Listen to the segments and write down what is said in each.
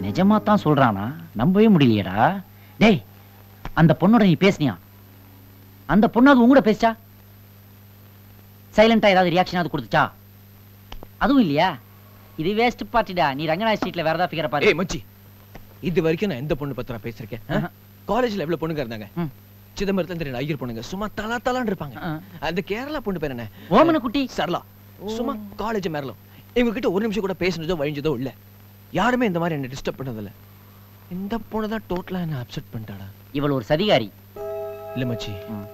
நிஜமா தான் சொல்றானா நம்பவே முடியலையேடா டேய் அந்த பொண்ணோட நீ பேசுனியா அந்த பொண்ணு அது உங்கூட பேசிச்சா சைலண்டா ஏதாவது ரியாக்ஷன் அது கொடுத்துச்சா அதுவும் இல்லையா இது வேஸ்ட் பார்ட்டிடா நீ ரங்கநாத ஸ்ட்ரீட்ல வேற ஏதாவது ஃபிகர் பாரு ஏய் மச்சி இது வரைக்கும் நான் எந்த பொண்ணு பத்தி நான் பேசிருக்கேன் ஆஹா. காலேஜ்ல எவ்வளவு பொண்ணுங்க இருந்தாங்க ம். சிதம்பரத்துல தெரியும் ஐயர் பொண்ணுங்க சும்மா தலா தலான்னு இருப்பாங்க ஆ. அந்த கேரளா பொண்ணு பேர் என்ன ஓமன குட்டி சரளா சும்மா காலேஜ் மேரலும் இவங்க கிட்ட ஒரு நிமிஷம் கூட பேசுனதோ வழிஞ்சதோ இல்ல யாருமே இந்த மாதிரி என்ன டிஸ்டர்ப் பண்ணதில்ல இந்த பொண்ணு தான் டோட்டலா என்ன அப்செட் பண்ணிட்டாடா இவள் ஒரு சதிகாரி இல்ல மச்சி ம்.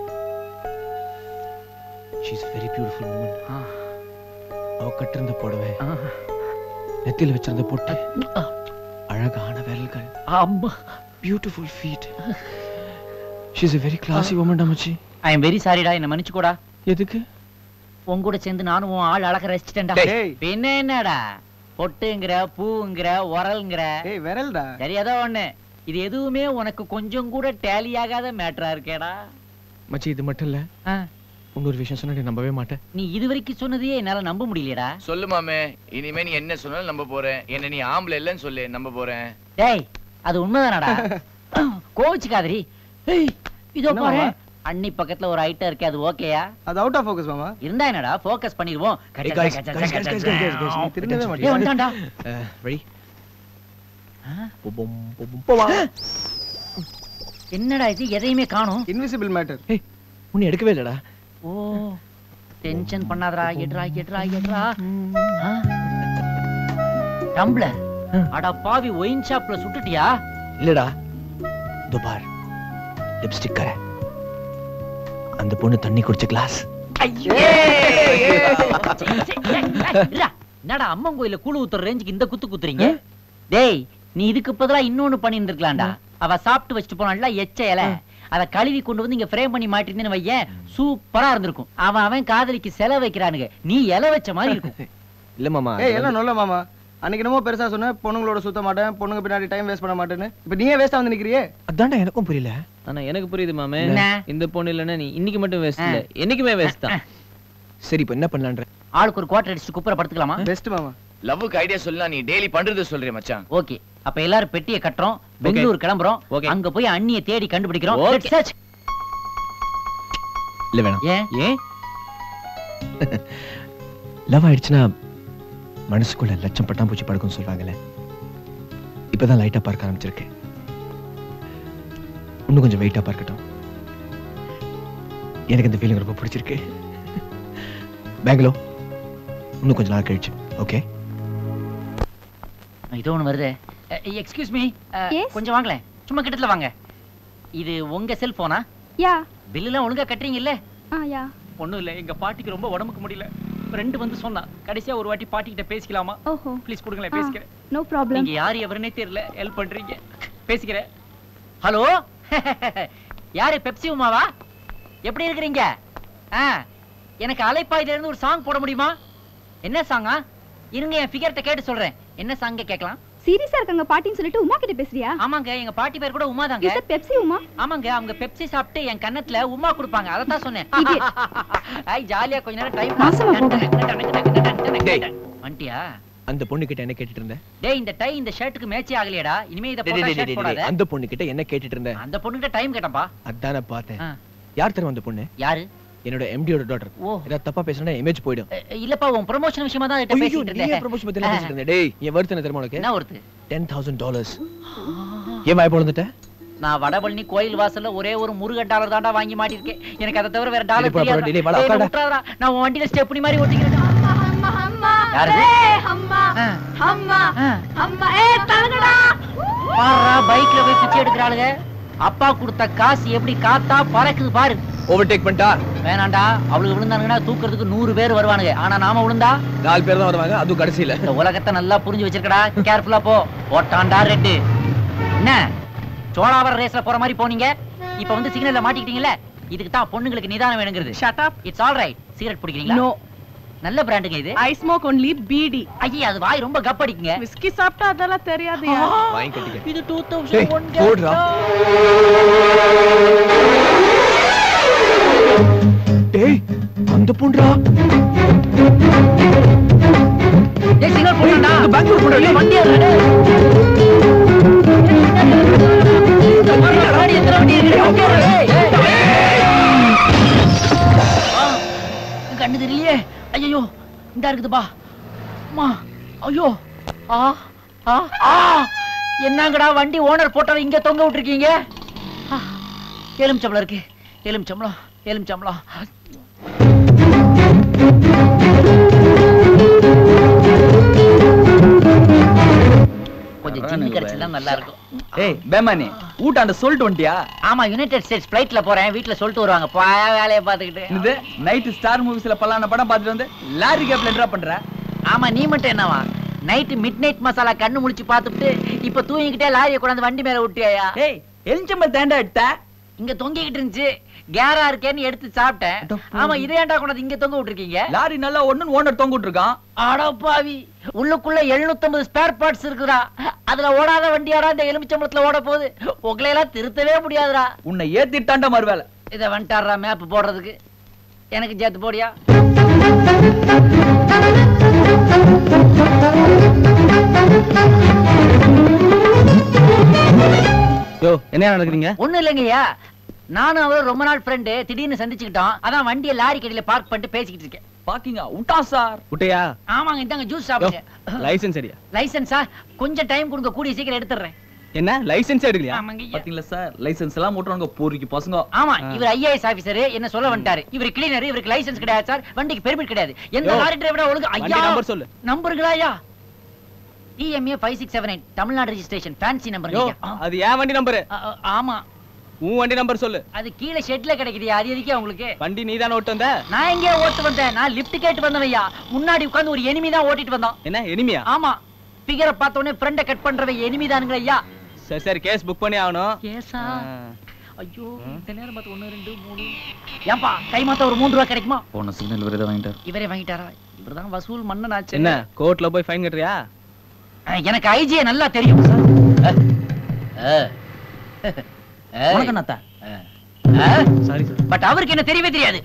ஷீஸ் வெரி பியூட்டிஃபுல் உமன் ஆ. அவ கட்டிருந்த புடவை ஆ. நெத்தியில வச்சிருந்த பொட்டு அழகான விரல்கள் அம்மா beautiful feet she's a very classy woman டா மச்சி ஐ எம் வெரி சாரிடா என்ன மன்னிச்சுக்கோடா எதுக்கு உன் கூட சேர்ந்து நானும் உன் ஆள் அழக ரசிச்சிட்டேன்டா டேய். பின்ன என்னடா பொட்டுங்கிற பூங்கிற உரல்ங்கிற ஏய் விரல்டா சரி ஏதோ ஒண்ணு இது எதுவுமே உனக்கு கொஞ்சம் கூட டேலி ஆகாத மேட்டரா இருக்கேடா மச்சி இது மட்டும் இல்ல ஆ, இன்னொரு விஷயம் சொன்னா நீ நம்பவே மாட்டேன் நீ இது வரைக்கும் சொன்னதையே என்னால நம்ப முடியலடா சொல்லு மாமே இனிமே நீ என்ன சொன்னாலும் நம்ப போறேன் என்ன நீ ஆம்பளை இல்லைன்னு சொல்லு நம்ப போறேன் டேய் அது உண்மைதானடா கோவிச்சுக்காதரி ஏய் இதோ என்ன பாரு மாமா? அண்ணி பக்கத்துல ஒரு ஐட்டம் இருக்கு அது ஓகேயா அது அவுட் ஆஃப் ஃபோக்கஸ் மாமா இருந்தா என்னடா ஃபோக்கஸ் பண்ணிடுவோம் Hey guys, guys, guys, guys, guys, guys, guys, நீ திரும்பவே ஏய், மாட்டியா வந்துட்டான்டா. ரெடி ஆ? பொபம் பொபம் போவா என்னடா இது எதையுமே காணோம் இன்விசிபிள் மேட்டர் ஏய் உன்னை எடுக்கவே இல்லடா ஓ டென்ஷன் பண்ணாதடா எட்ரா எட்ரா எட்ரா ஆ? டம்ளர் அட பாவி ஒயின் ஷாப்ல சுட்டுட்டியா இல்லடா இதோ பார் லிப்ஸ்டிக் கரை அந்த பொண்ணு தண்ணி குடிச்ச கிளாஸ் என்னடா அம்மன் கோயில கூழு ஊத்துற ரேஞ்சுக்கு இந்த குத்து குத்துறீங்க டேய் நீ இதுக்கு பதிலா இன்னொன்னு பண்ணி இருந்திருக்கலாம்டா அவ சாப்பிட்டு வச்சுட்டு போனான்ல எச்ச இலை அத கழுவி கொண்டு வந்து இங்க ஃப்ரேம் பண்ணி மாட்டிருந்தேன்னு வையேன் சூப்பரா இருந்திருக்கும் அவன் அவன் காதலிக்கு செலவு வைக்கிறானுங்க நீ இலை வச்ச மாதிரி இருக்கும் இல்ல மாமா ஏய் எல்லாம் நல்ல மாமா அன்னைக்கு என்னமோ பெருசா சொன்ன பொண்ணுங்களோட சுத்த மாட்டேன் பொண்ணுங்க பின்னாடி டைம் வேஸ்ட் பண்ண மாட்டேன்னு இப்போ நீயே வேஸ்டா வந்து நிக்கிறியே அதான்டா எனக்கும் புரியல ஆனா எனக்கு புரியுது மாமே என்ன? இந்த பொண்ணு இல்லைன்னா நீ இன்னைக்கு மட்டும் வேஸ்ட் இல்ல என்னைக்குமே வேஸ்ட் தான் சரி இப்ப என்ன பண்ணலான்ற ஆளுக்கு ஒரு குவார்டர் அடிச்சுட்டு குப்புற படுத்துக்கலாமா பெஸ்ட் மாமா லவ்வுக்கு ஐடியா சொல்லலாம் நீ டெய்லி பண்றது சொல்றிய மச்சான் ஓகே அப்ப எல்லாரும் பெட்டியை கட்டுறோம் பெங்களூர் கிளம்புறோம் Okay. அங்க போய் அண்ணிய தேடி கண்டுபிடிக்கிறோம் Okay. Let's search. இல்ல வேணாம் ஏன் ஏன் லவ் ஆயிடுச்சுன்னா மனசுக்குள்ள லட்சம் பட்டாம்பூச்சி படுக்கும்னு சொல்றாங்கல்ல இப்பதான் லைட்டா பார்க்க ஆரம்பிச்சிருக்கேன் இன்னும் கொஞ்சம் வெயிட்டா பார்க்கட்டும் எனக்கு இந்த ஃபீலிங் ரொம்ப பிடிச்சிருக்கு பெங்களூர் இன்னும் கொஞ்ச நாள் கழிச்சு ஓகே இதோ ஒண்ணு வருது எக்ஸ்கியூஸ் மீ Yes? கொஞ்சம் வாங்களேன் சும்மா கிட்டத்துல வாங்க இது உங்க செல்போனா யா பில்லுலாம் ஒழுங்கா கட்டுறீங்கல்ல ஆ யா ஒண்ணும் இல்ல எங்க பாட்டிக்கு ரொம்ப உடம்புக்கு முடியல ஃப்ரெண்டு வந்து சொன்னா கடைசியா ஒரு வாட்டி பாட்டி கிட்ட பேசிக்கலாமா ஓஹோ ப்ளீஸ் கொடுங்களேன் ஆ. பேசிக்கிறேன் நோ ப்ராப்ளம் நீங்க யார் எவருன்னே தெரியல ஹெல்ப் பண்றீங்க பேசிக்கிறேன் ஹலோ யாரு பெப்சி உமாவா எப்படி இருக்கிறீங்க ஆ எனக்கு அலைப்பாயில இருந்து ஒரு சாங் போட முடியுமா என்ன சாங்கா இருங்க என் ஃபிகர்ட்ட கேட்டு சொல்றேன் என்ன சாங்க கேட்கலாம் சீரியஸா இருக்காங்க பாட்டின்னு சொல்லிட்டு உமா கிட்ட பேசுறியா ஆமாங்க எங்க பாட்டி பேர் கூட உமா தாங்க இஸ் பெப்சி உமா ஆமாங்க அவங்க பெப்சி சாப்பிட்டு என் கன்னத்துல உமா கொடுப்பாங்க அதை தான் சொன்னேன் Idiot. ஐ ஜாலியா கொஞ்ச நேரம் டைம் நாசமா போங்க. டேய். வண்டியா அந்த பொண்ணு கிட்ட என்ன கேட்டுட்டு இருந்த டேய் இந்த டை இந்த ஷர்ட்டுக்கு மேட்சே ஆகலையடா இனிமே இத டேய், போட்டா டேய், டேய், ஷர்ட் டேய், போடாத அந்த பொண்ணு கிட்ட என்ன கேட்டுட்டு இருந்த அந்த பொண்ணுகிட்ட டைம் கேட்டப்பா அதான பார்த்தேன் ஆ. யார் தெரியும் அந்த பொண்ணு யாரு என்னோட எம்டியோட டாட்டர் ஓ ஏதாவது தப்பா பேசினா இமேஜ் போயிடும் அ, இல்லப்பா உன் ப்ரமோஷன் விஷயமா தான் கிட்ட ஐயோ, பேசிட்டு நீ ஏன் இருந்தேன் promotion பத்தி எல்லாம் பேசிட்டு இருந்த? டேய், என் worth என்ன தெரியுமா உனக்கு? என்ன ஒருத்து 10,000 dollars. ஏன் வாய் பொளந்துட்ட? நான் வடபழனி கோயில் வாசல்ல ஒரே ஒரு முருகன் டாலர் தாண்டா வாங்கி மாட்டிருக்கேன் எனக்கு அதை தவிர வேற டாலர் டேய், போடா, போடா, டேய், தெரியாது வாடா, உட்காருடா. விட்டுறாதடா நான் உன் வண்டியில ஸ்டெப்னி மாதிரி ஓட்டிக்கிறேன் யாரு இது? ஆ. ஆ. பாருடா, பைக்ல போய் பிச்சை எடுக்கிறாளுங்க அப்பா கொடுத்த காசு எப்படி காத்தா பறக்குது பாரு Overtake பண்ணிட்டா? வேணாண்டா அவளுக்கு விழுந்தானுங்கன்னா தூக்குறதுக்கு நூறு பேர் வருவானுங்க ஆனா நாம விழுந்தா நாலு பேர் தான் வருவாங்க, அதுவும் கடைசியில. இந்த உலகத்தை நல்லா புரிஞ்சு வச்சிருக்கடா கேர்ஃபுல்லா போ போட்டான்டா ரெட்டு என்ன சோழாவர ரேஸ்ல போற மாதிரி போனீங்க இப்ப வந்து சிக்னல்ல மாட்டிக்கிட்டீங்கல்ல இதுக்கு தான் பொண்ணுங்களுக்கு நிதானம் வேணுங்கிறது Shut up. It's all right cigarette பிடிக்கிறீங்களா No. நல்ல பிராண்டுங்க இது I smoke only பீடி ஐயா அது வாய் ரொம்ப கப்படிக்குங்க விஸ்கி சாப்பிட்டா அதெல்லாம் தெரியாது வாங்கி கட்டிக்க. இது டூ டேய், போடுறா. டேய், அந்த பொண்ணுடா. சிக்னல் போடுறா அந்த பெங்களூர் பொண்ணு, டேய். வண்டி இருக்குதுப்பா அம்மா ஐயோ ஆ ஆ ஆ என்னங்கடா வண்டி ஓனர் போட்டதை இங்க தொங்க விட்டுருக்கீங்க ஆ, எலுமிச்சம்பளம் இருக்கு எலுமிச்சம்பளம் எலுமிச்சம்பளம் கொஞ்சம் ஜிம்மி கிடைச்சா நல்லா இருக்கும் ஏய் பேமானி ஊட்டாண்ட சொல்லிட்டு வந்துட்டியா ஆமா யுனைடெட் ஸ்டேட்ஸ் ஃபிளைட்ல போறேன் வீட்ல சொல்லிட்டு வருவாங்க பா வேலையை பார்த்துக்கிட்டு இது நைட்டு ஸ்டார் மூவிஸ்ல பல்லான படம் பார்த்துட்டு வந்து லாரி கேப்ல என்ன பண்ற ஆமா நீ மட்டும் என்னவா நைட்டு மிட் நைட் மசாலா கண்ணு முழிச்சு பார்த்துட்டு இப்ப தூங்கிக்கிட்டே லாரியை கொண்டாந்து வண்டி மேல விட்டியாயா ஏய் எலிச்சம்பல் தேண்டா எடுத்த இங்க தொங்கிக்கிட்டு இருந்துச்சு கேரா இருக்கேன்னு எடுத்து சாப்பிட்டேன் ஆமா இதை ஏன்டா கொண்டாந்து இங்க தொங்க விட்டுருக்கீங்க லாரி நல்லா ஒண்ணுன்னு ஓனர் தொங்கிட்டு இருக்கான் அடப்பாவி உள்ளுக்குள்ள 750 ஸ்பேர் பார்ட்ஸ் இருக்குடா அதுல ஓடாத வண்டியாடா இந்த எலுமிச்சம்பளத்துல ஓட போகுது உங்களை எல்லாம் திருத்தவே முடியாதுடா உன்னை ஏத்திட்டாண்டா மறுவேலை இத வந்துட்டாரா மேப் போடுறதுக்கு எனக்கு சேர்த்து போடியா யோ என்ன நடக்குறீங்க ஒண்ணும் இல்லைங்கய்யா நானும் அவரும் ரொம்ப நாள் ஃப்ரெண்டு திடீர்னு சந்திச்சுக்கிட்டோம் அதான் வண்டியை லாரி கடையில பார்க் பண்ணிட்டு பேசிக்கிட்டு இருக்கேன் பாக்கிங்க விட்டா சார் குட்டையா ஆமாங்க இந்தாங்க ஜூஸ் சாப்பிடுங்க லைசென்ஸ் சரியா லைசன்ஸா கொஞ்சம் டைம் கொடுங்க கூடிய சீக்கிரம் எடுத்துறேன் என்ன லைசென்ஸ் எடுக்கலையா ஆமாங்க ஐயா. பாத்தீங்களா சார் லைசென்ஸ் எல்லாம் ஓட்டுறாங்க போரிக்கு பசங்க ஆமா இவர் ஐஏஎஸ் ஆபீசர் என்ன சொல்ல வந்துட்டாரு இவர் கிளீனர் இவருக்கு லைசென்ஸ் கிடையாது சார் வண்டிக்கு பெர்மிட் கிடையாது எந்த யோ, லாரி டிரைவரா ஒழுங்கு வண்டி ஐயா number சொல்லு. நம்பருங்களா ஐயா T M A five six seven eight Tamil Nadu registration fancy number யோ அது ஏன் வண்டி நம்பரு ஆமா உன் வண்டி நம்பர் சொல்லு அது கீழே ஷெட்ல கிடைக்குது அது எதுக்கே உங்களுக்கு வண்டி நீ தானே ஓட்டு வந்த நான் எங்கே ஓட்டு வந்தேன் நான் லிஃப்ட் கேட்டு வந்தவையா முன்னாடி உட்கார்ந்து ஒரு எனிமி தான் ஓட்டிட்டு வந்தான் என்ன எனிமியா ஆமா பிகரை பார்த்த உடனே ஃப்ரெண்ட கட் பண்றவ எனிமி தானுங்களா ஐயா சரி சரி கேஸ் புக் பண்ணி ஆகணும் கேசா ஐயோ இந்த நேரம் பார்த்து ஒண்ணு ரெண்டு மூணு ஏன்பா கை மாத்த ஒரு மூணு ரூபா கிடைக்குமா போன சிக்னல் விரதம் வாங்கிட்டார் இவரே வாங்கிட்டாரா இவர்தான் வசூல் மன்னன் ஆச்சு என்ன கோர்ட்ல போய் ஃபைன் கட்டுறியா அஹ், எனக்கு ஐஜியை நல்லா தெரியும் உனக்கு என்னத்தா சாரி சார் பட் அவருக்கு என்ன தெரியவே தெரியாது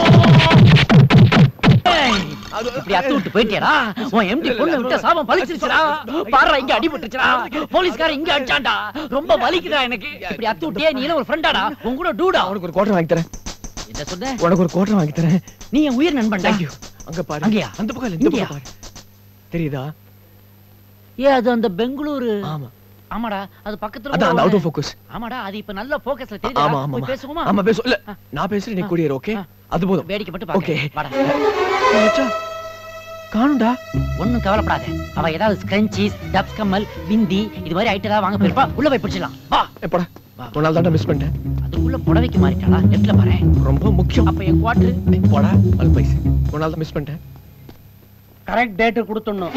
இப்படி அத்து விட்டு போயிட்டியாடா உன் எம்டி பொண்ணு விட்ட சாபம் பலிச்சிருச்சுடா பாடுறா இங்க அடிபட்டுச்சுடா போலீஸ்காரன் இங்க அடிச்சான்டா ரொம்ப வலிக்குதா எனக்கு இப்படி அத்து விட்டியே நீ எல்லாம் ஒரு ஃப்ரெண்டாடா உன் கூட டூடா உனக்கு ஒரு குவார்டர் வாங்கி தரேன் என்ன சொல்ற உனக்கு ஒரு குவார்டர் வாங்கி தரேன் நீ என் உயிர் நண்பன்டா தேங்க்யூ அங்க பாரு அங்கயா? அந்த பக்கம் இல்ல இந்த இங்கயா? பக்கம் பாரு தெரியுதா ஏ அது அந்த பெங்களூரு ஆமா ஆமாடா அது பக்கத்துல அதான் அந்த கூட அவுட் ஆஃப் ஃபோக்கஸ் ஆமாடா அது இப்ப நல்ல போக்கஸ்ல ஆமா தெரியுதா ஆமா போய் ஆமா பேசுவோமா ஆமா பேசு இல்ல நான் பேசுறேன் நீ கூடியர் ஓகே அது போதும் வேடிக்கை மட்டும் ஓகே பாக்க வாடா மச்சான் காணும்டா ஒண்ணும் கவலைப்படாத அவ ஏதாவது ஸ்கிரன்ச்சீஸ் டப்ஸ் கம்மல் பிந்தி இது மாதிரி ஐட்டம் ஏதாவது வாங்க போயிருப்பா உள்ள போய் பிடிச்சிடலாம் வா எப்படா ஒரு நாள் தான் மிஸ் பண்ணிட்டேன் அதுக்குள்ள புடவைக்கு மாறிட்டாளா லெஃப்ட்ல பாரு ரொம்ப முக்கியம் அப்ப என் குவார்டர் ஏய், போடா அது பைசு ஒரு நாள் தான் மிஸ் பண்ணிட்டேன் கரெக்ட் டேட் கொடுத்துடணும்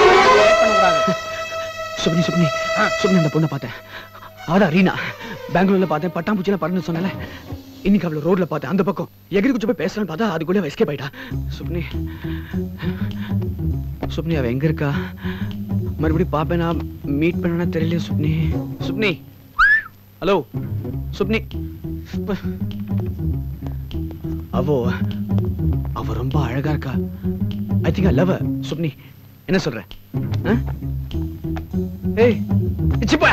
சுப்னி சுப்னி சுப்னி அந்த பொண்ணை பார்த்தேன் அவதான் ரீனா பெங்களூர்ல பார்த்தேன் பட்டாம்பூச்சியில பறந்து சொன்னல இன்னைக்கு அவளை ரோட்ல பார்த்தேன் அந்த பக்கம் எகிரி குச்சி போய் பேசலான்னு பார்த்தா அதுக்குள்ளே எஸ்கேப் ஆயிட்டா சுப்னி சுப்னி அவ எங்க இருக்கா மறுபடியும் பாப்பேன் நான் மீட் பண்ணனா தெரியல சுப்னி சுப்னி ஹலோ சுப்னி அவோ அவ ரொம்ப அழகா இருக்கா ஐ திங்க் ஐ லவ் சுப்னி என்ன சொல்ற ஆ? ஏய் சிப்பா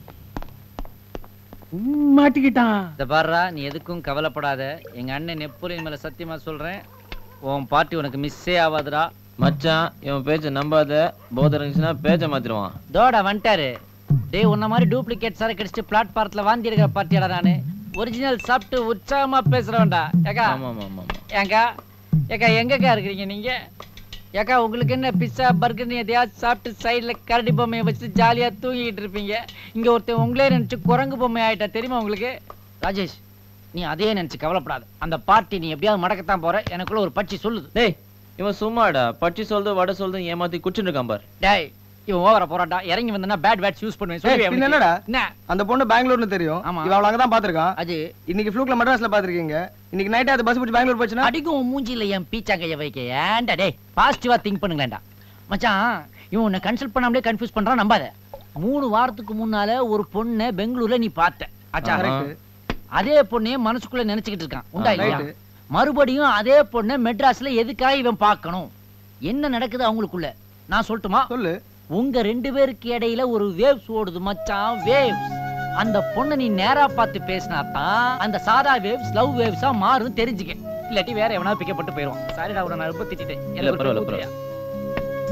மாட்டிக்கிட்டான் இந்த பாருடா நீ எதுக்கும் கவலைப்படாத எங்க அண்ணன் நெப்போலியன் மேல சத்தியமா சொல்றேன் உன் பார்ட்டி உனக்கு மிஸ்ஸே ஆகாதுடா மச்சான் இவன் பேச்ச நம்பாத போதை இருந்துச்சுன்னா பேச்ச மாத்திருவான் தோடா வந்துட்டாரு டேய் உன்ன மாதிரி டூப்ளிகேட் சார கடிச்சிட்டு பிளாட்பாரத்துல வாந்தி எடுக்கிற பார்ட்டியாடா நானு ஒரிஜினல் சாப்பிட்டு உற்சாகமா பேசுறவன்டா ஏக்கா ஆமா ஆமா ஆமா ஆமா. ஏங்கா ஏக்கா எங்கக்கா இருக்கிறீங்க நீங்க ஏக்கா உங்களுக்கு என்ன பிஸ்ஸா பர்கர்னு எதையாவது சாப்பிட்டு சைடுல கரடி பொம்மையை வச்சு ஜாலியா தூங்கிட்டு இருப்பீங்க இங்க ஒருத்தன் உங்களே நினைச்சு குரங்கு பொம்மை ஆயிட்டா தெரியுமா உங்களுக்கு ராஜேஷ் நீ அதே நினைச்சு கவலைப்படாத அந்த பார்ட்டி நீ எப்படியாவது மடக்கத்தான் போற எனக்குள்ள ஒரு பட்சி சொல்லுது டேய் இவன் சும்மாடா பச்சி சொல்றது வடை சொல்றது ஏமாத்தி குடிச்சுட்டு இருக்கான் பார் டேய் இவன் ஓவரா போறான்டா இறங்கி வந்தனா பேட் வேட்ஸ் யூஸ் பண்ணுவேன் சொல்லுவியா பின்ன அவனுக்கு? என்னடா? என்ன அந்த பொண்ணு பெங்களூர்னு தெரியும் ஆமா. இவ அவள அங்கதான் பாத்திருக்கான் அது இன்னைக்கு ஃப்ளூக்ல மெட்ராஸ்ல பாத்திருக்கீங்க இன்னைக்கு நைட் அது பஸ் பிடிச்சி பெங்களூர் போச்சுன்னா அடிக்கும் உன் மூஞ்சில என் பீச்சாங்கைய வைக்க ஏன்டா டேய் பாசிட்டிவா திங்க் பண்ணுங்களேன்டா மச்சான் இவன் உன்னை கன்சல்ட் பண்ணாமலே கன்ஃபியூஸ் பண்றான் நம்பாத மூணு வாரத்துக்கு முன்னால ஒரு பொண்ணை பெங்களூர்ல நீ பார்த்த ஆச்சா கரெக்ட் அதே பொண்ணே மனசுக்குள்ள நினைச்சுக்கிட்டு இருக்கான் உண்டா ஆ, இல்லையா right. மறுபடியும் அதே பொண்ணை மெட்ராஸ்ல எதுக்காக இவன் பார்க்கணும் என்ன நடக்குது அவங்களுக்குள்ள நான் சொல்லட்டுமா சொல்லு உங்க ரெண்டு பேருக்கு இடையில ஒரு வேவ்ஸ் ஓடுது மச்சான் வேவ்ஸ் அந்த பொண்ணை நீ நேரா பார்த்து பேசினா தான் அந்த சாதா வேவ்ஸ் லவ் வேவ்ஸா மாறும் தெரிஞ்சுக்க இல்லாட்டி வேற எவனா பிக்கப்பட்டு போயிடும் சாரிடா உன நான் ரொம்ப திட்டிட்டேன் இல்ல, எனக்கு பரவாயில்ல, ஒரு பரவாயில்ல.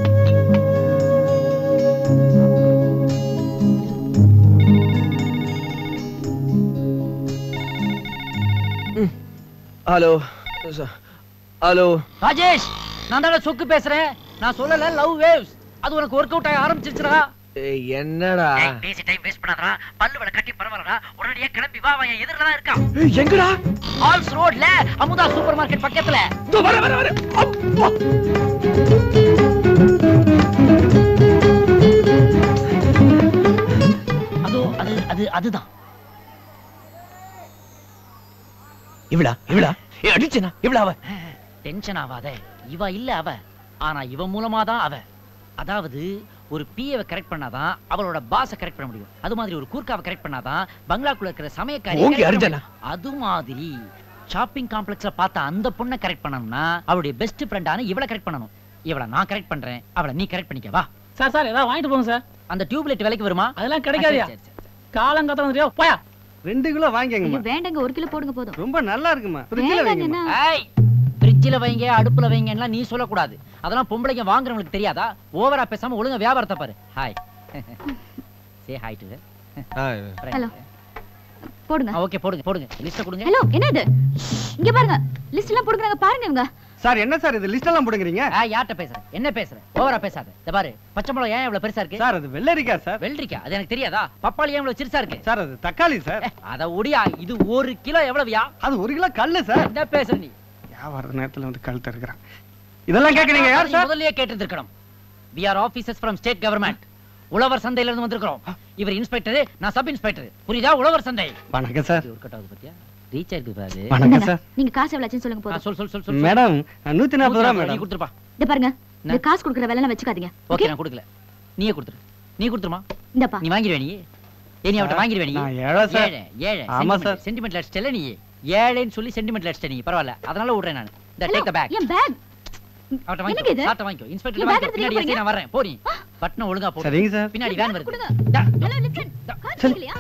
ஹலோ ஹலோ ராஜேஷ் நான் தானே சொக்கு பேசுறேன் நான் சொல்லல லவ் வேவ்ஸ் அது உனக்கு ஒர்க் அவுட் ஆக ஆரம்பிச்சிருச்சுடா என்னடா பேசி டைம் வேஸ்ட் பண்ணாதடா பல்லு வட கட்டி பரவாயில்லடா உடனடியா கிளம்பி வா அவன் எதிரில தான் இருக்கான் ஏய், எங்கடா ஆல்ஸ் ரோட்ல அமுதா சூப்பர் மார்க்கெட் பக்கத்துல இதோ வர வர வர அப்பா. அதோ அது அது அதுதான் இவளா இவளா ஏ அடிச்சனா இவளா அவ டென்ஷன் ஆகாத இவ இல்ல அவ ஆனா இவ மூலமா தான் அவ அதாவது ஒரு பிஏவை கரெக்ட் பண்ணாதான் அவளோட பாஸ கரெக்ட் பண்ண முடியும் அது மாதிரி ஒரு கூர்க்காவை கரெக்ட் பண்ணாதான் பங்களாக்குள்ள இருக்கிற சமயக்காரி ஓங்கி correct பண்ண அடிச்சனா? முடியும். அது மாதிரி ஷாப்பிங் காம்ப்ளெக்ஸ்ல பார்த்த அந்த பொண்ணை கரெக்ட் பண்ணணும்னா அவளுடைய பெஸ்ட் ஃப்ரெண்டான இவளை கரெக்ட் பண்ணணும் இவளை நான் கரெக்ட் பண்றேன் அவளை நீ கரெக்ட் பண்ணிக்க வா சார் சார் ஏதாவது வாங்கிட்டு போங்க சார் அந்த டியூப்லைட் விலைக்கு வருமா அதெல்லாம் கிடைக்காதியா சரி, சரி, சரி. காலங்காத்தம் வந்துறியா போயா ரெண்டு கிலோ வாங்கிக்கங்கம்மா ஐயோ, வேண்டாங்க ஒரு கிலோ போடுங்க போதும் ரொம்ப நல்லா இருக்குமா ஃப்ரிட்ஜில் வைங்கம்மா வேண்டாங்கண்ணா ஏய் ஃப்ரிட்ஜில் வைங்க அடுப்புல வைங்கலாம் நீ சொல்லக்கூடாது அதெல்லாம் பொம்பளைங்க வாங்குறவங்களுக்கு தெரியாதா ஓவரா பேசாம ஒழுங்கா வியாபாரத்தை பாரு hi say hi to Hello. போடுங்க ஓகே போடுங்க போடுங்க லிஸ்ட் கொடுங்க ஹலோ என்னது இங்க பாருங்க லிஸ்ட் எல்லாம் போடுறாங்க பாருங்க இவங்க சார் என்ன சார் இது லிஸ்ட் எல்லாம் போடுங்கிறீங்க ஆ யார்ட்ட பேசுறேன் என்ன பேசுறேன் ஓவரா பேசாத இந்த பாரு பச்சை மிளகா ஏன் இவ்வளவு பெருசா இருக்கு சார் அது வெள்ளரிக்கா சார் வெள்ளரிக்கா அது எனக்கு தெரியாதா பப்பாளி ஏன் இவ்வளவு சிறுசா இருக்கு சார் அது தக்காளி சார் ஏ, அத ஒடியா இது ஒரு கிலோ எவ்வளவுயா அது ஒரு கிலோ கல்லு சார் என்ன பேசுற நீ வியாபார நேரத்துல வந்து கல் தருக்கிறான் இதெல்லாம் கேக்குறீங்க யார் அதை சார் முதல்லயே கேட்டிருக்கணும் we are officers from state government உழவர் சந்தையில இருந்து வந்திருக்கிறோம் இவர் இன்ஸ்பெக்டர் நான் சப் இன்ஸ்பெக்டர் புரியுதா உழவர் சந்தை வணக்கம் சார் இது ஒர்க் அவுட் ஆகுது பாத்தியா ரீச் ஆயிருக்கு பாரு வணக்கம் இந்தாங்க, சார் நீங்க காசு எவ்வளவு ஆச்சுன்னு சொல்லுங்க ஆ, போதும் சொல் சொல் சொல் சொல் மேடம் நூத்தி நாற்பது ரூபா நீ மேடம் கொடுத்துருப்பா இந்த பாருங்க என்ன? இந்த காசு கொடுக்குற வேலை எல்லாம் வச்சுக்காதீங்க ஓகே ஓகே நான் கொடுக்கல நீயே கொடுத்துரு நீ கொடுத்துருமா இந்தப்பா நீ வாங்கிடுவே நீ ஏ நீ அவட்ட சார், வாங்கிடுவே நீ நான் ஏழை சார். ஏழை ஏழை ஆமா சார். சென்டிமெண்ட் அடிச்சிட்டல நீ ஏழைன்னு சொல்லி சென்டிமெண்ட் அடிச்சிட்ட நீ பரவாயில்ல அதனால விடுறேன் நான் இந்த Hello, டேக் த பேக் என் பேக் அவட்ட என்னங்க வாங்கிக்கோ இது? சாட்ட வாங்கிக்கோ இன்ஸ்பெக்டர் என் bag வாங்கிக்கோ எடுத்துட்டு பின்னாடி போறீங்க? நான் வரேன் போ நீ பட்டனை ஒழுங்கா போடு சரிங்க சார் பின்னாடி வேன் வருது கொடுங்க. டா, ஹலோ லிசன் டா. காசு இல்லையா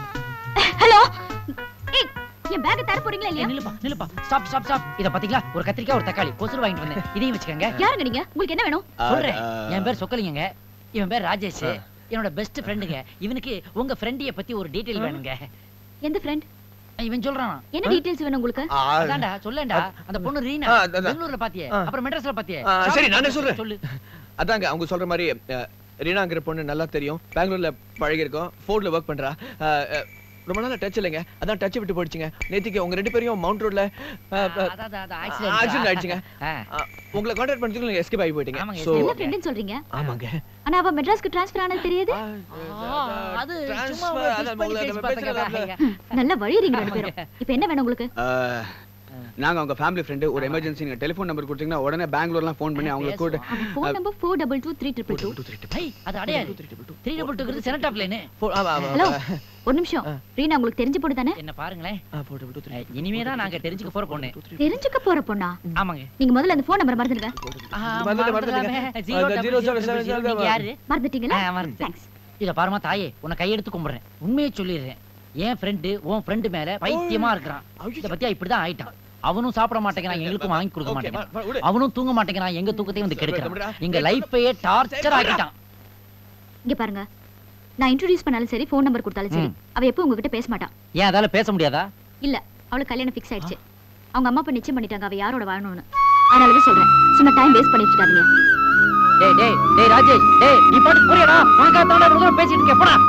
ஹலோ ஏய் என் பேக் தர போறீங்களா ஏய், இல்லையா நில்லுப்பா நில்லுப்பா ஸ்டாப் ஸ்டாப் ஸ்டாப் இத பாத்தீங்களா ஒரு கத்திரிக்காய் ஒரு தக்காளி கொசுறு வாங்கிட்டு வந்தேன் இதையும் வச்சுக்கோங்க யாருங்க நீங்க உங்களுக்கு என்ன வேணும் சொல்றேன் என் பேர் சொக்கலிங்க இவன் பேர் ராஜேஷ் என்னோட பெஸ்ட் ஃப்ரெண்டுங்க இவனுக்கு உங்க ஃப்ரெண்டிய பத்தி ஒரு டீடைல் வேணுங்க எந்த ஃப்ரெண்ட் இவன் சொல்றான் என்ன டீடைல்ஸ் வேணும் உங்களுக்கு அதான்டா சொல்லேன்டா அந்த பொண்ணு ரீனா ஆ, அதான். பெங்களூர்ல பாத்தியே ஆ. அப்புறம் மெட்ராஸ்ல பாத்தியே ஆ, சரி, நானே சொல்றேன். சொல்லு அதாங்க அவங்க சொல்ற மாதிரி அஹ், ரீனாங்கிற பொண்ணு நல்லா தெரியும் பெங்களூர்ல பழகி இருக்கோம் ஃபோர்ட்ல ஒர்க் பண்றா அஹ், அஹ், ரொம்ப நாளா டச் இல்லைங்க அதான் டச் விட்டு போயிடுச்சுங்க நேத்திக்கு உங்க ரெண்டு பேரையும் மவுண்ட் ரோட்ல அதான், அதான், அதான், accident. ஆக்சிடென்ட் ஆயிடுச்சுங்க ஆ. அஹ், உங்களை கான்டாக்ட் பண்ணதுக்கு நீங்க எஸ்கேப் ஆகி போயிட்டீங்க ஆமாங்க, சோ என்ன ஃப்ரெண்ட்னு சொல்றீங்க ஆமாங்க ஆனா அவ மெட்ராஸ்க்கு ட்ரான்ஸ்ஃபர் ஆனது தெரியுது ஆ, அது சும்மா Transfer, ஒரு twist அதான் பண்ணி உங்களை பேசி நம்ம பார்த்துக்கடா. பேசுறதுல- நல்லா வழியறீங்க ரெண்டு பேரும் இப்போ என்ன வேணும் உங்களுக்கு அஹ், நாங்க அவங்க ஃபேமிலி ஃப்ரெண்டு ஒரு எமர்ஜென்சி நீங்க டெலிஃபோன் நம்பர் கொடுத்தீங்கன்னா உடனே பெங்களூர்லாம் ஃபோன் பண்ணி அவங்களை கூட அவன் phone number four double two three triple two ஐய், அது அடையாது த்ரீ டபுள் டூ செனட் ஆஃப் லைனு ஹலோ ஒரு நிமிஷம் ரீனா உங்களுக்கு தெரிஞ்ச பொண்ணு தானே என்ன பாருங்களேன் அஹ், இனிமே தான் நாங்க தெரிஞ்சுக்க போற பொண்ணு தெரிஞ்சுக்க போற பொண்ணா ஆமாங்க நீங்க முதல்ல அந்த ஃபோன் நம்பர் மறந்துடுங்க ஆ, மறந்துட்டேன், மறந்துடலாமே. மறந்துட்டேன். Zero அந்த double zero zero seven double zero. seven நீங்க யாரு மறந்துட்டீங்களா ஆ, மறந்துட்டேன். தேங்க்ஸ் இத பாருமா தாயே உன்னை கையெடுத்து கும்பிடுறேன் உண்மையை சொல்லிடுறேன் என் ஃப்ரெண்டு உன் ஃப்ரெண்டு மேல பைத்தியமா இருக்கிறான் இத பத்தியா இப்படிதான் ஆயிட்டான் அவனும் சாப்பிட மாட்டேங்கிறான் எங்களுக்கும் வாங்கி கொடுக்க Okay, மாட்டேங்கிறான் வா, வா, விடு. அவனும் தூங்க மாட்டேங்கிறான் எங்க தூக்கத்தையும் வந்து விடுடா. கெடுக்கிறான் எங்க லைஃபையே டார்ச்சர் ஆக்கிட்டான் இங்க பாருங்க நான் இன்ட்ரோடியூஸ் பண்ணாலும் சரி ஃபோன் நம்பர் கொடுத்தாலும் சரி அவ எப்போ உங்ககிட்ட பேச மாட்டான் ஏன் அதால பேச முடியாதா இல்ல அவளுக்கு கல்யாணம் ஃபிக்ஸ் ஆயிடுச்சு அவங்க அம்மா அப்பா நிச்சயம் பண்ணிட்டாங்க அவ யாரோட வாழணும்னு அதனாலதான் சொல்றேன் சும்மா டைம் வேஸ்ட் பண்ணிட்டு இருக்காதீங்க டேய் டேய் டேய் ராஜேஷ் டேய் நீ பாட்டு புரியடா உனக்கா தாண்டா இவ்வளவு தூரம் பேசிட்டு இருக்க போடா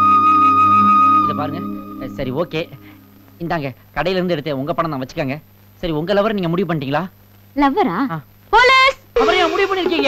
இத பாருங்க அஹ், சரி ஓகே இந்தாங்க கடையில இருந்து எடுத்தேன் உங்க பணம் தான் வச்சுக்கோங்க சரி உங்க லவர் நீங்க முடிவு பண்ணிட்டீங்களா லவ்வரா ஆ. போலீஸ் அப்புறம் ஏன் முடிவு பண்ணிருக்கீங்க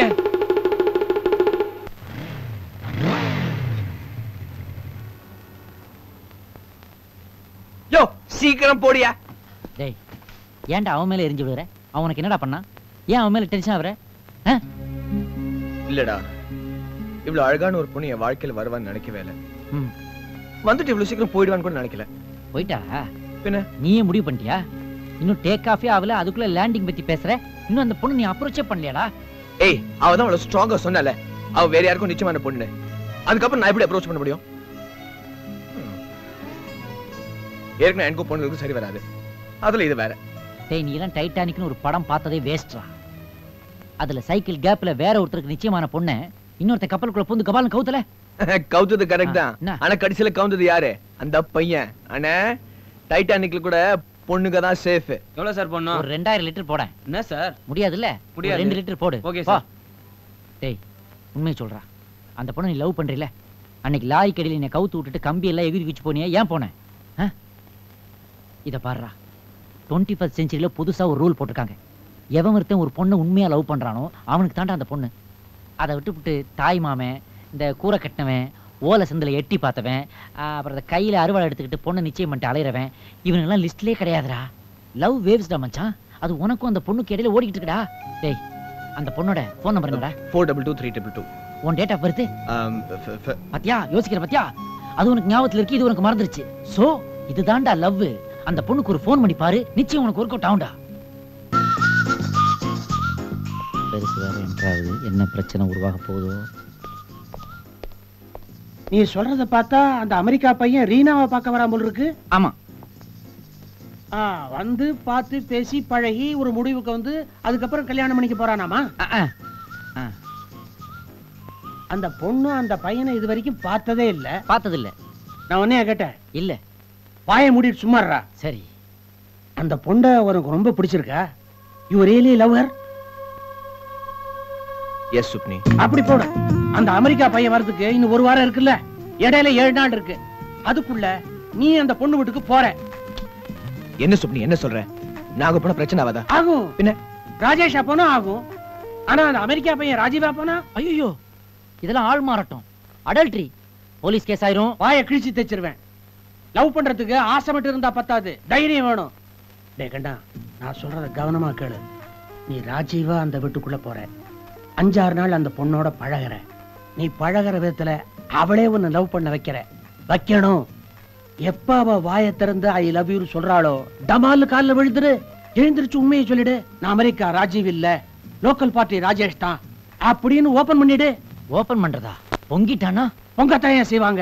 யோ சீக்கிரம் போடியா டேய் ஏன்டா அவன் மேல எரிஞ்சு விடுற அவனுக்கு என்னடா பண்ணா ஏன் அவன் மேல டென்ஷன் ஆகுற ஆ? இல்லடா இவ்வளவு அழகான ஒரு பொண்ணு என் வாழ்க்கையில வருவான்னு நினைக்கவே இல்ல ம். வந்துட்டு இவ்வளவு சீக்கிரம் போயிடுவான்னு கூட நினைக்கல போயிட்டா பின்ன? நீயே முடிவு பண்ணிட்டியா இன்னும் டேக் ஆஃபே ஆகல அதுக்குள்ள லேண்டிங் பத்தி பேசுற இன்னும் அந்த பொண்ணு நீ அப்ரோச்சே பண்ணலையாடா ஏய் அவ தான் அவ்வளவு ஸ்ட்ராங்கா சொன்னால அவ வேற யாருக்கும் நிச்சயமான பொண்ணு அதுக்கப்புறம் நான் எப்படி அப்ரோச் பண்ண முடியும் ம். ஏற்கனவே எனக்கும் பொண்ணுக்கும் சரி வராது அதுல இது வேற டேய் நீ எல்லாம் டைட்டானிக்னு ஒரு படம் பார்த்ததே வேஸ்ட்ரா அதுல சைக்கிள் கேப்ல வேற ஒருத்தருக்கு நிச்சயமான பொண்ணை இன்னொருத்த கப்பலுக்குள்ள பூந்து கபாலம் கவுத்தல கவுத்தது கரெக்ட் ஆ, தான் என்ன? ஆனா கடைசியில கவுந்தது யாரு அந்த பையன் அண்ணே டைட்டானிக்ல கூட பொண்ணுங்க தான் சேஃப் எவ்வளவு சார் பண்ணும் ஒரு ரெண்டாயிரம் லிட்டர் போட என்ன சார் முடியாதுல்ல ஒரு முடியாது. ரெண்டு லிட்டர் போடு Okay, போ. sir. டேய் உண்மையை சொல்றா அந்த பொண்ணை நீ லவ் பண்றீல அன்னைக்கு லாரி கடையில் என்னை கவுத்து விட்டுட்டு கம்பி எல்லாம் எகிரி வச்சு போனியா ஏன் போனேன் ஆ? இத பாருடா டுவெண்ட்டி ஃபஸ்ட் செஞ்சுரியில புதுசா ஒரு ரூல் போட்டிருக்காங்க எவன் ஒருத்தன் ஒரு பொண்ணை உண்மையா லவ் பண்றானோ அவனுக்கு தாண்டா அந்த பொண்ணு அதை விட்டுவிட்டு தாய் மாமன் இந்த கூரை கட்டினவன் ஓலை சந்தில எட்டி பார்த்தவன் ஆ, அப்புறம் இந்த கையில அறுவாளை எடுத்துக்கிட்டு பொண்ணை நிச்சயம் பண்ணிட்டு அலையிறவன் இவனுங்கெல்லாம் லிஸ்ட்லயே கிடையாதுடா லவ் வேவ்ஸ்டா மச்சான் அது உனக்கும் அந்த பொண்ணுக்கு இடையில ஓடிக்கிட்டு இருக்குடா டேய் அந்த பொண்ணோட ஃபோன் நம்பர் என்னடா four double two three double two உன் டேட் ஆஃப் பர்த் பாத்தியா யோசிக்கிற பாத்தியா அது உனக்கு ஞாபகத்துல இருக்கு இது உனக்கு மறந்துருச்சு சோ இதுதான்டா லவ் அந்த பொண்ணுக்கு ஒரு ஃபோன் பண்ணி பாரு நிச்சயம் உனக்கு ஒர்க் அவுட் ஆகும்டா பெருசு வேற என்றாவது என்ன பிரச்சனை உருவாக போகுதோ நீ சொல்றத பார்த்தா அந்த அமெரிக்கா பையன் ரீனாவை பார்க்க வராம போல இருக்கு ஆமா ஆ, வந்து பார்த்து பேசி பழகி ஒரு முடிவுக்கு வந்து அதுக்கப்புறம் கல்யாணம் பண்ணிக்க போறானாமா அந்த பொண்ணு அந்த பையனை இது வரைக்கும் பார்த்ததே இல்ல பார்த்தது இல்ல நான் உன்னைய கேட்டேன் இல்ல வாயை மூடிட்டு சும்மாடுறா சரி அந்த பொண்ணை உனக்கு ரொம்ப பிடிச்சிருக்கா யூ ரியலி லவ்வர் எஸ் சுப்னி அப்படி போடு அந்த அமெரிக்கா பையன் வரதுக்கு இன்னும் ஒரு வாரம் இருக்குல்ல இடையில ஏழு நாள் இருக்கு அதுக்குள்ள நீ அந்த பொண்ணு வீட்டுக்கு போற என்ன சுப்னி என்ன சொல்ற நாங்க போன பிரச்சனை ஆகாதா ஆகும் பின்ன ராஜேஷா போனா ஆகும் ஆனா அந்த அமெரிக்கா பையன் ராஜீவா போனா ஐயோ இதெல்லாம் ஆள் மாறட்டும் அடல்ட்ரி போலீஸ் கேஸ் ஆயிரும் வாயை கிழிச்சு தைச்சிருவேன் லவ் பண்றதுக்கு ஆசை மட்டும் இருந்தா பத்தாது தைரியம் வேணும் டேய் கண்டா நான் சொல்றத கவனமா கேளு நீ ராஜீவா அந்த வீட்டுக்குள்ள போற அஞ்சாறு நாள் அந்த பொண்ணோட பழகுற நீ பழகுற விதத்துல அவளே உன்னை லவ் பண்ண வைக்கிற வைக்கணும் எப்ப அவ வாயை திறந்து ஐ லவ் யூ சொல்றாளோ டமால் கால்ல விழுந்துரு எழுந்திருச்சு உண்மையை சொல்லிடு நான் அமெரிக்கா ராஜீவ் இல்ல லோக்கல் பார்ட்டி ராஜேஷ் தான் அப்படின்னு ஓபன் பண்ணிடு ஓபன் பண்றதா பொங்கிட்டானா பொங்கத்தான் ஏன் செய்வாங்க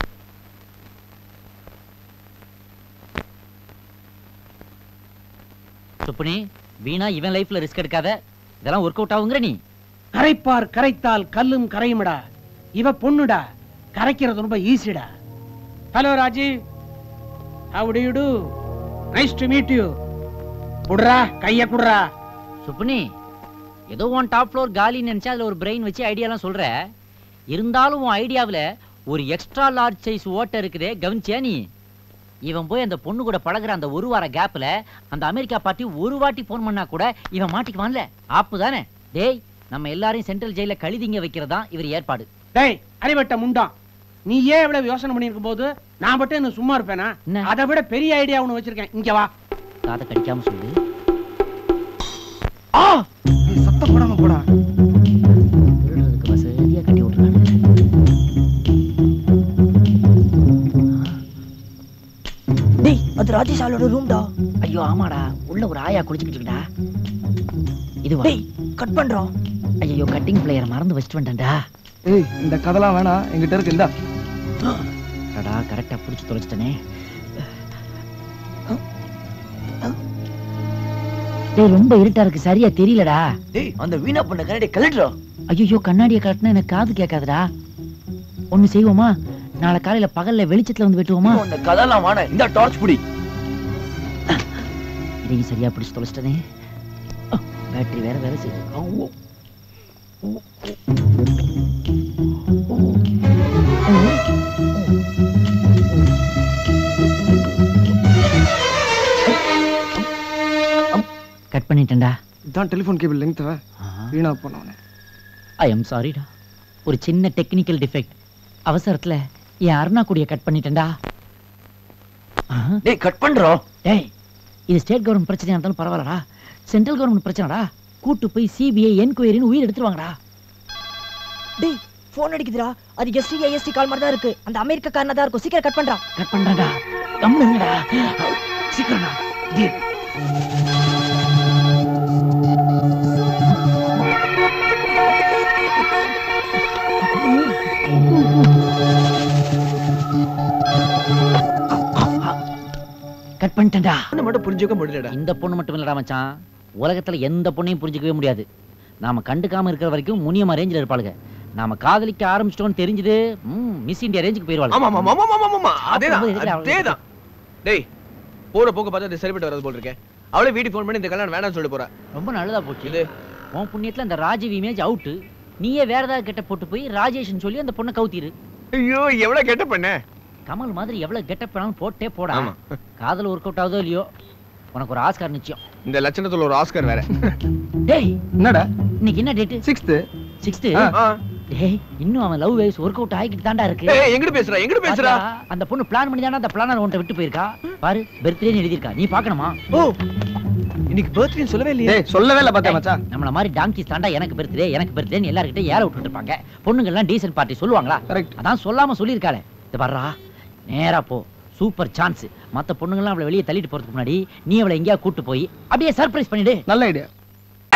சுப்புனி வீணா இவன் லைஃப்ல ரிஸ்க் எடுக்காத இதெல்லாம் ஒர்க் அவுட் ஆகுங்கிற நீ கரைப்பார் கரைத்தால் கல்லும் கரையுமடா இவ பொண்ணுடா கரைக்கிறது ரொம்ப ஈஸிடா hello Rajiv how do you do nice to meet you குடுறா கைய குடுறா சுப்புனி ஏதோ உன் டாப் ஃப்ளோர் காலின்னு நினைச்சா அதுல ஒரு பிரெயின் வச்சு ஐடியாலாம் சொல்ற இருந்தாலும் உன் ஐடியாவுல ஒரு எக்ஸ்ட்ரா லார்ஜ் சைஸ் ஓட்டை இருக்குதே கவனிச்சியா நீ இவன் போய் அந்த பொண்ணு கூட பழகுற அந்த ஒரு வார கேப்ல அந்த அமெரிக்கா பார்ட்டி ஒரு வாட்டி போன் பண்ணா கூட இவன் மாட்டிக்குவான்ல ஆப்பு தானே டேய் நம்ம எல்லாரையும் சென்ட்ரல் ஜெயில கழுதிங்க வைக்கிறதா இவர் ஏற்பாடு டேய் அடிவட்ட முண்டான் நீ ஏன் இவ்வளவு யோசனை பண்ணிருக்கும் போது நான் மட்டும் இன்னும் சும்மா இருப்பேனா என்ன? அதை விட பெரிய ஐடியா ஒண்ணு வச்சிருக்கேன் இங்க வா காதை கடிக்காம சொல்லு ஆ நீ சத்தம் போடாம போடா விழுறதுக்கு வசதியா கட்டி விட்டுருக்காங்க டேய் அது ராஜேஷ் ஆளோட ரூம்டா ஐயோ ஆமாடா உள்ள ஒரு ஆயா குளிச்சுக்கிட்டு இருக்குடா இதுவா டேய் கட் பண்றோம் ஐயோ கட்டிங் பிளேயர் மறந்து வச்சுட்டு வந்துட்டேன்டா ஏய் இந்த கதெல்லாம் வேணாம் எங்கிட்ட இருக்கு இந்தா அடடா கரெக்டா புடிச்சு தொலைச்சிட்டனே டேய் ரொம்ப இருட்டா இருக்கு சரியா தெரியலடா டேய் அந்த வீணா பண்ண கண்ணாடி கலட்டுறோம் ஐயோ கண்ணாடியை காட்டினா எனக்கு காது கேட்காதுடா ஒண்ணு செய்வோமா நாளை காலையில பகல்ல வெளிச்சத்துல வந்து வெட்டுவோமா அந்த கதெல்லாம் வாண இந்த டார்ச் புடி இதையும் சரியா பிடிச்சு தொலைச்சிட்டனே பேட்டரி வேற வேலை செய்யுது ஐயோ. கட் பண்ணிட்டேன்டா இதான் டெலிஃபோன் கேபிள் லெங்க் வீணா போனவனே ஐ எம் சாரிடா ஒரு சின்ன டெக்னிக்கல் டிஃபெக்ட் அவசரத்துல என் அருணா கூடிய கட் பண்ணிட்டேன்டா ஆஹா. டேய் கட் பண்றோம் டேய் இது ஸ்டேட் கவர்மெண்ட் பிரச்சனையா இருந்தாலும் பரவாயில்லடா சென்ட்ரல் கவர்மெண்ட் பிரச்சனைடா கூட்டு போய் சிபிஐ என்கொயரின்னு உயிர் எடுத்துருவாங்கடா டேய் போன் அடிக்குதுடா அது எஸ்டி ஐஎஸ்டி கால் மாதிரி தான் இருக்கு அந்த அமெரிக்கா காரனா தான் இருக்கும் சீக்கிரம் கட் பண்றான் கட் பண்றேன்டா கம்முன்னு இருங்கடா சீக்கிரம்டா டேய். கட் பண்ணிட்டேன்டா பொண்ணு மட்டும் புரிஞ்சுக்க முடியலடா இந்த பொண்ணு மட்டும் இல்லடா மச்சான் உலகத்துல எந்த பொண்ணையும் புரிஞ்சுக்கவே முடியாது நாம கண்டுக்காம இருக்கிற வரைக்கும் முனியமா ரேஞ்சில் இருப்பாளுங்க நாம காதலிக்க ஆரம்பிச்சிட்டோம்னு தெரிஞ்சது ம் மிஸ் இந்தியா ரேஞ்சுக்கு போயிருவாங்க ஆமா ஆமா ஆமா ஆமா ஆமா அதேதான் சாப்பிடும்போது எதுக்குடா அவளுக்கு அதேதான் டேய் போற போக்க பார்த்தா அது சரிப்பட்டு வராது போல் இருக்கேன் அவளே வீட்டுக்கு ஃபோன் பண்ணி இந்த கல்யாணம் வேணாம்னு சொல்லிட்டு போறா ரொம்ப நல்லதா போச்சு இது உன் புண்ணியத்துல அந்த ராஜீவ் இமேஜ் அவுட் நீயே வேற ஏதாவது கெட்ட போட்டு போய் ராஜேஷ்னு சொல்லி அந்த பொண்ணை கவுத்திரு ஐயோ எவ்வளவு கெட்ட பண்ண கமல் மாதிரி எவ்வளவு கெட்ட பண்ணாலும் போட்டே போடா ஆமா. காதல் ஒர்க் அவுட் ஆகுதோ இல்லையோ உனக்கு ஒரு ஆஸ்கார் நிச்சயம் இந்த லட்சணத்துல ஒரு ஆஸ்கர் வேற டேய் என்னடா இன்னைக்கு என்ன டேட் சிக்ஸ்த்து சிக்ஸ்த்து ஆ. டேய் இன்னும் அவன் லவ் வைஸ் ஒர்க் அவுட் ஆகிட்டு தான்டா இருக்கு ஏய் எங்கிட்டு பேசுறா எங்கிட்டு பேசுறா பாத்தியா? அந்த பொண்ணு பிளான் பண்ணி தானே அந்த பிளானர் உன்ட்ட விட்டு போயிருக்கா பாரு பர்த்டேன்னு எழுதியிருக்கா நீ பார்க்கணுமா ஓ இன்னைக்கு பர்த்டே சொல்லவே இல்லையே டேய் சொல்லவே இல்ல பாத்தியா மச்சான் நம்மள மாதிரி டாங்கிஸ் தாண்டா எனக்கு பர்த்டே எனக்கு பர்த்டேன்னு எல்லார்கிட்ட ஏற விட்டுட்டு இருப்பாங்க பொண்ணுங்க எல்லாம் டீசன்ட் பார்ட்டி சொல்லுவாங்களா கரெக்ட் அதான் சொல்லாம சொல்லியிருக்காளே இது வர்றா நேரா போ சூப்பர் சான்ஸ் மத்த பொண்ணுங்கலாம் அவளை வெளியே தள்ளிட்டு போறதுக்கு முன்னாடி நீ அவளை எங்கேயா கூட்டு போய் அப்படியே சர்ப்ரைஸ் பண்ணிடு நல்ல ஐடியா